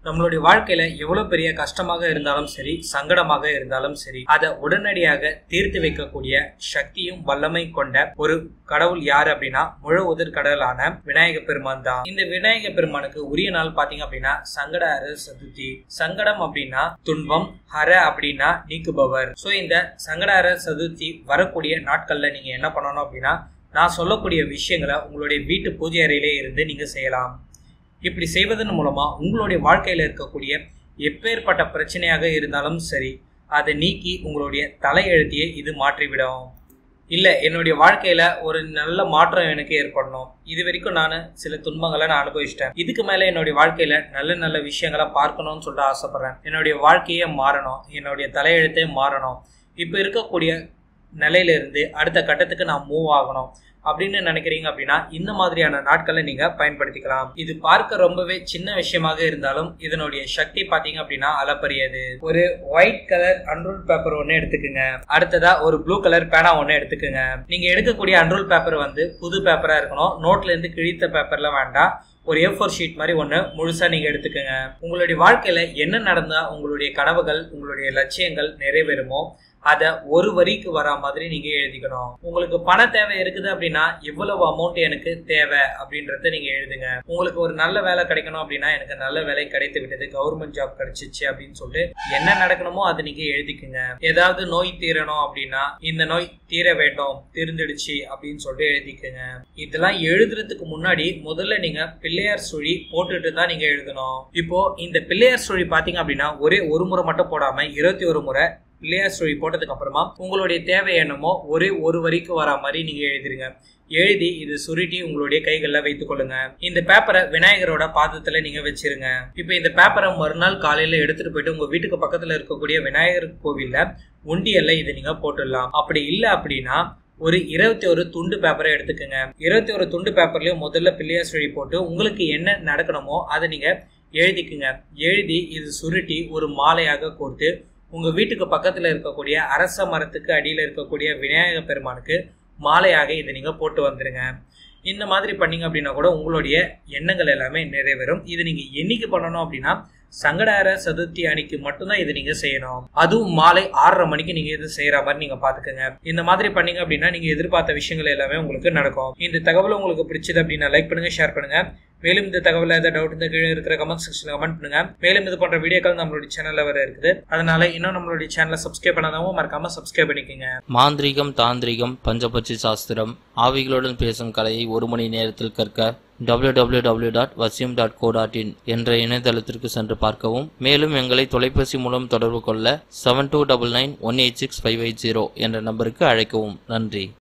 நம்மளுடைய வாழ்க்கையில எவ்வளவு பெரிய கஷ்டமாக இருந்தாலும் சரி சங்கடமாக இருந்தாலும் சரி அதை உடனடியாக தீர்த்து வைக்கக்கூடிய சக்தியும் வல்லமை கொண்ட ஒரு கடவுள் யாரு அப்படின்னா முழு உதிர் கடவுளான விநாயக பெருமான் தான் இந்த விநாயக பெருமானுக்கு உரிய நாள் பாத்தீங்க அப்படின்னா சங்கட ஹர சதுர்த்தி சங்கடம் அப்படின்னா துன்பம் ஹர அப்படின்னா நீக்குபவர் சோ இந்த சங்கடஹர சதுர்த்தி வரக்கூடிய நாட்கள்ல நீங்க என்ன பண்ணணும் அப்படின்னா நான் சொல்லக்கூடிய விஷயங்களை உங்களுடைய வீட்டு பூஜை அறையிலே இருந்து நீங்க செய்யலாம் இப்படி செய்வதன் மூலமா உங்களுடைய வாழ்க்கையில இருக்கக்கூடிய எப்பேற்பட்ட பிரச்சனையாக இருந்தாலும் சரி அதை நீக்கி உங்களுடைய தலையெழுத்தையே இது மாற்றிவிடும் இல்ல என்னுடைய வாழ்க்கையில ஒரு நல்ல மாற்றம் எனக்கு ஏற்படணும் இது வரைக்கும் நான் சில துன்பங்களை நான் அனுபவிச்சிட்டேன் இதுக்கு மேல என்னுடைய வாழ்க்கையில நல்ல நல்ல விஷயங்களை பார்க்கணும்னு சொல்லிட்டு ஆசைப்படுறேன் என்னுடைய வாழ்க்கையே மாறணும் என்னுடைய தலையெழுத்தே மாறணும் இப்ப இருக்கக்கூடிய நிலையில இருந்து அடுத்த கட்டத்துக்கு நான் மூவ் ஆகணும் அப்படின்னு நினைக்கிறீங்க அப்படின்னா இந்த மாதிரியான நாட்களை நீங்க பயன்படுத்திக்கலாம் இது பார்க்க ரொம்பவே சின்ன விஷயமாக இருந்தாலும் இதனுடைய சக்தி பாத்தீங்க அப்படின்னா அளப்பரியது ஒரு ஒயிட் கலர் அன்ரூல் பேப்பர் ஒன்னு எடுத்துக்கோங்க அடுத்ததா ஒரு ப்ளூ கலர் பேனா ஒன்னு எடுத்துக்கோங்க நீங்க எடுக்கக்கூடிய அன்ரூல் பேப்பர் வந்து புது பேப்பரா இருக்கணும் நோட்ல இருந்து கிழித்த பேப்பர்ல வேண்டாம் ஒரு ஏ ஃபோர் ஷீட் மாதிரி ஒன்று முழுசாக நீங்கள் எடுத்துக்கோங்க உங்களுடைய வாழ்க்கையில் என்ன நடந்தால் உங்களுடைய கனவுகள் உங்களுடைய லட்சியங்கள் நிறைவேறுமோ அதை ஒரு வரிக்கு வரா மாதிரி நீங்க எழுதிக்கணும் உங்களுக்கு பண தேவை இருக்குது அப்படின்னா எவ்வளவு அமௌண்ட் எனக்கு தேவை அப்படின்றத நீங்க எழுதுங்க உங்களுக்கு ஒரு நல்ல வேலை கிடைக்கணும் அப்படின்னா எனக்கு நல்ல வேலை கிடைத்து விட்டது கவர்மெண்ட் ஜாப் கிடைச்சிச்சு அப்படின்னு சொல்லிட்டு என்ன நடக்கணுமோ அதை நீங்க எழுதிக்குங்க ஏதாவது நோய் தீரணும் அப்படின்னா இந்த நோய் தீர வேண்டும் தீர்ந்துடுச்சு அப்படின்னு சொல்லிட்டு எழுதிக்குங்க இதெல்லாம் எழுதுறதுக்கு முன்னாடி முதல்ல நீங்க பிள்ளையார் சுழி போட்டுட்டு தான் நீங்க எழுதணும் இப்போ இந்த பிள்ளையார் சுழி பாத்தீங்க அப்படின்னா ஒரே ஒரு முறை மட்டும் போடாம இருபத்தி ஒரு முறை பிள்ளையார் ஸ்டோரி போட்டதுக்கு அப்புறமா உங்களுடைய தேவை என்னமோ ஒரே ஒரு வரிக்கு வரா மாதிரி நீங்க எழுதிருங்க எழுதி இது சுருட்டி உங்களுடைய கைகளில் வைத்துக் கொள்ளுங்க இந்த பேப்பரை விநாயகரோட பாதத்துல நீங்க வச்சிருங்க இப்போ இந்த பேப்பரை மறுநாள் காலையில எடுத்துட்டு போயிட்டு உங்க வீட்டுக்கு பக்கத்துல இருக்கக்கூடிய விநாயகர் கோவில்ல உண்டியல்ல இதை நீங்க போட்டுடலாம் அப்படி இல்லை அப்படின்னா ஒரு இருபத்தி ஒரு துண்டு பேப்பரை எடுத்துக்கோங்க இருபத்தி ஒரு துண்டு பேப்பர்லயும் முதல்ல பிள்ளையார் சுழி போட்டு உங்களுக்கு என்ன நடக்கணுமோ அதை நீங்க எழுதிக்குங்க எழுதி இது சுருட்டி ஒரு மாலையாக கோர்த்து உங்க வீட்டுக்கு பக்கத்துல இருக்கக்கூடிய அரச மரத்துக்கு அடியில இருக்கக்கூடிய விநாயக பெருமானுக்கு மாலையாக இதை நீங்க போட்டு வந்துருங்க இந்த மாதிரி பண்ணீங்க அப்படின்னா கூட உங்களுடைய எண்ணங்கள் எல்லாமே நிறைவேறும் இது நீங்க என்னைக்கு பண்ணணும் அப்படின்னா சங்கடார சதுர்த்தி அன்னைக்கு மட்டும்தான் இது நீங்க செய்யணும் அதுவும் மாலை ஆறரை மணிக்கு நீங்க இது செய்யற மாதிரி நீங்க பாத்துக்கோங்க இந்த மாதிரி பண்ணீங்க அப்படின்னா நீங்க எதிர்பார்த்த விஷயங்கள் எல்லாமே உங்களுக்கு நடக்கும் இந்த தகவல் உங்களுக்கு பிடிச்சது அப்படின்னா லைக் பண்ணுங்க ஷேர் பண்ணுங்க மேலும் இந்த தகவல் ஏதாவது டவுட் இந்த கீழே இருக்கிற கமெண்ட் செக்ஷன்ல கமெண்ட் பண்ணுங்க மேலும் இது போன்ற வீடியோக்கள் நம்மளுடைய சேனல்ல வர இருக்குது அதனால இன்னும் நம்மளுடைய சேனலை சப்ஸ்கிரைப் பண்ணாதவங்க மறக்காம சப்ஸ்கிரைப் பண்ணிக்கோங்க மாந்திரிகம் தாந்திரிகம் பஞ்சபட்சி சாஸ்திரம் ஆவிகளுடன் பேசும் கலையை ஒரு மணி நேரத்தில் கற்க www.vasyum.co.in டாட் வசியம் டாட் கோ டாட் இன் என்ற இணையதளத்திற்கு சென்று பார்க்கவும் மேலும் எங்களை தொலைபேசி மூலம் தொடர்பு கொள்ள seven two double nine one eight six five eight zero என்ற நம்பருக்கு அழைக்கவும் நன்றி